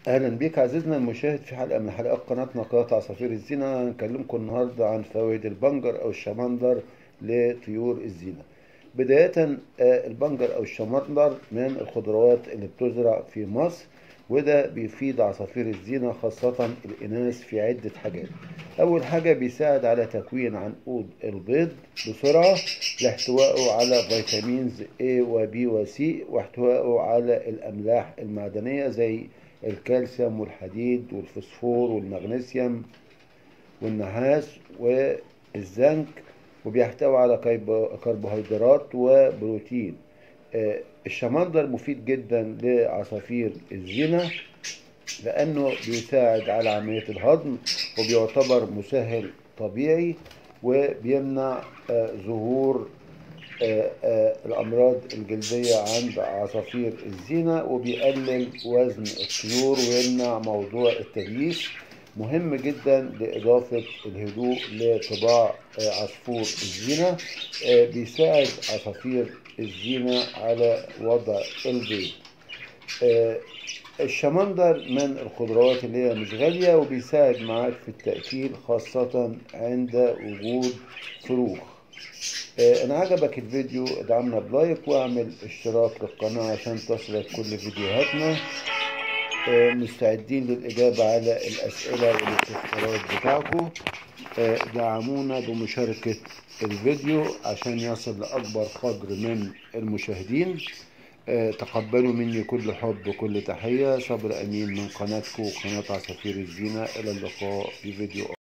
اهلا بيك عزيزنا المشاهد في حلقه من حلقات قناتنا قناه عصافير الزينه هنكلمكم النهارده عن فوائد البنجر او الشمندر لطيور الزينه بدايه آه، البنجر او الشمندر من الخضروات اللي بتزرع في مصر وده بيفيد عصافير الزينه خاصه الاناث في عده حاجات اول حاجه بيساعد على تكوين عنقود البيض بسرعه لاحتوائه على فيتامينز A و B و C واحتوائه على الاملاح المعدنيه زي الكالسيوم والحديد والفوسفور والمغنيسيوم والنحاس والزنك وبيحتوي على كيب- كربوهيدرات وبروتين آه، الشمندر مفيد جدا لعصافير الزينة لأنه بيساعد على عملية الهضم وبيعتبر مسهل طبيعي وبيمنع آه، ظهور آه، آه، الأمراض الجلدية عند عصافير الزينة وبيقلل وزن الطيور ويمنع موضوع التلييس مهم جدا لإضافة الهدوء لطباع آه، عصفور الزينة آه، بيساعد عصافير الزينة على وضع البيض آه، الشمندر من الخضروات اللي هي مش غالية وبيساعد معاك في التأكيل خاصة عند وجود فروخ آه، ان عجبك الفيديو ادعمنا بلايك واعمل اشتراك للقناة عشان تصلك كل فيديوهاتنا آه، مستعدين للإجابة على الأسئلة والاستفسارات بتاعكم آه، دعمونا بمشاركة الفيديو عشان يصل لأكبر قدر من المشاهدين آه، تقبلوا مني كل حب وكل تحية صبر أمين من قناتكم قناة عصافير الزينة إلى اللقاء في فيديو آخر